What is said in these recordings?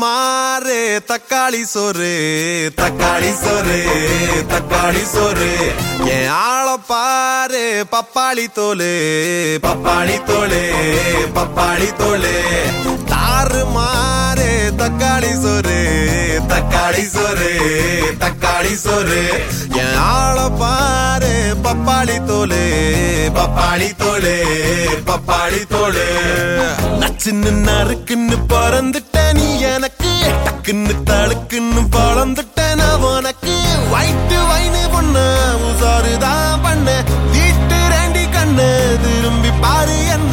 மாறு தக்காளி சோறு தக்காளி சோறு தக்காளி சோறு என் ஆள பாரு பப்பாளி தோலு பப்பாளி தோலு பப்பாளி தோலு தாறு மாறு தக்காளி சோறு தக்காளி சோறு தக்காளி சோறு என் ஆள பாரு பப்பாளி தோலு பப்பாளி தோலு பப்பாளி தோலு நச்சுன்னு நறுக்குன்னு பிறந்துட்ட நீ எனக்கு டக்குன்னு தழுக்குன்னு பழந்துட்ட நான் உனக்கு வயிற்று வைனு பொண்ண உசாருதான் பண்ண வீட்டு ரெண்டி கண்ணு திரும்பி பாரு என்ன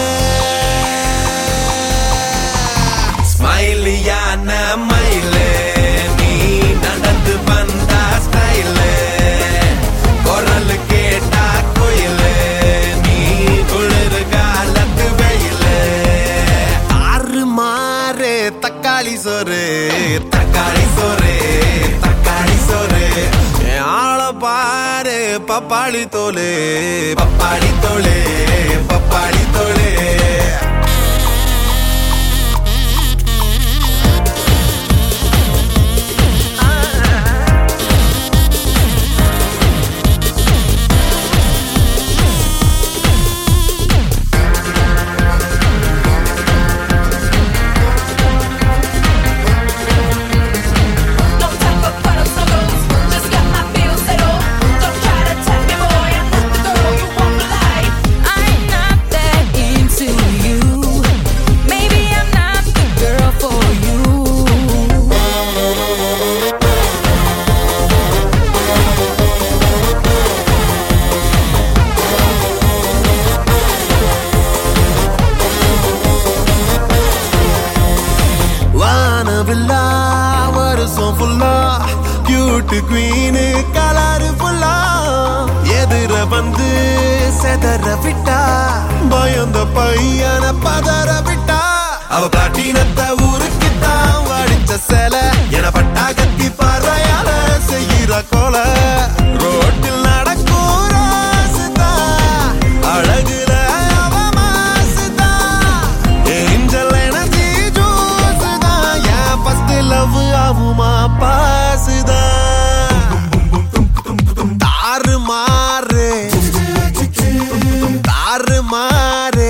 ஸ்மைலியான மயிலே நீ நடந்து வந்தா ஸ்டைலு குரல் கேட்டா கோயிலு நீ குளிர் காலத்து வெயிலு ஆறு மாறு தக்காளி சோறு தக்காளி சோறு தக்காளி சோறு என் ஆள பாரு பப்பாளி தோலு பப்பாளி தோலு பப்பாளி தோலு Don't talk about bottles or goals, just got my bills settled. Don't try to tell me, boy, I'm not the girl you want for life. I'm not that into you. Maybe I'm not the girl for you. வானவில்லா வருஷம் ஃபுல்லா cute queen colour ஃபுல்லா எதிர வந்து செதற விட்டா பயந்த பையன பதற விட்டா அவ பிளாட்டினத்தை ஊருக்கு தான் வடிச்ச சேல என பட்டா கத்தி பார்வையால செய்கிற கொலை ரோட்டில் நடக்கும் ராசுதான் அழகுல அவ மாசுதான் ஏஞ்சல் எனர்ஜி ஜூஸ் தான் என் ஃபர்ஸ்ட் லவ் ஆகுமா பாஸ் தான் தாறு மாறு தாறு மாறு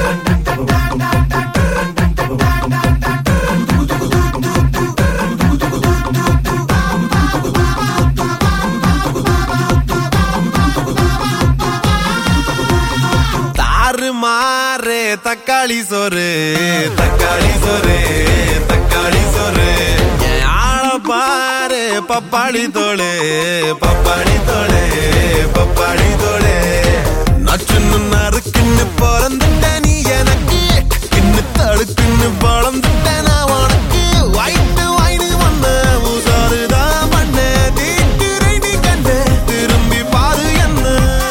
தாறு மாறு தக்காளி சோறு தக்காளி சோறு தக்காளி சோறு என் ஆள பாரு பப்பாளி தோளு பப்பாளி தோளு பப்பாளி தோளு நச்சுன்னு நறுக்குன்னு பிறந்துட்ட நீ எனக்கு கிண்ணு தடுக்குன்னு வளர்ந்துட்ட நான் உனக்கு வயிற்று வயிறு ஒண்ணு உசாருதான் பண்ண தீட்டு ரெடி கண்டு திரும்பி பாரு என்ன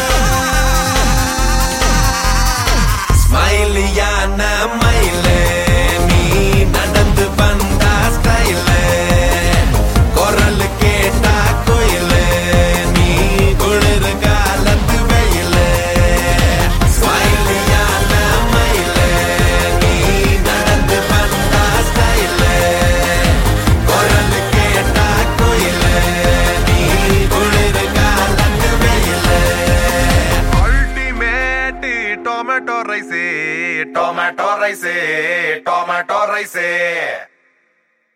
ஸ்மைலியான மயிலே நீ நடந்து வந்தா ஸ்டைலு குரல் கேட்டா கோயிலு நீ குளிர் காலத்து வெயிலு ஸ்மைலியான மயிலே நீ நடந்து வந்தா ஸ்டைலு குரல் கேட்டா கோயிலு நீ குளிர் காலத்து வெயிலு ultimate tomato rice tomato rice tomato rice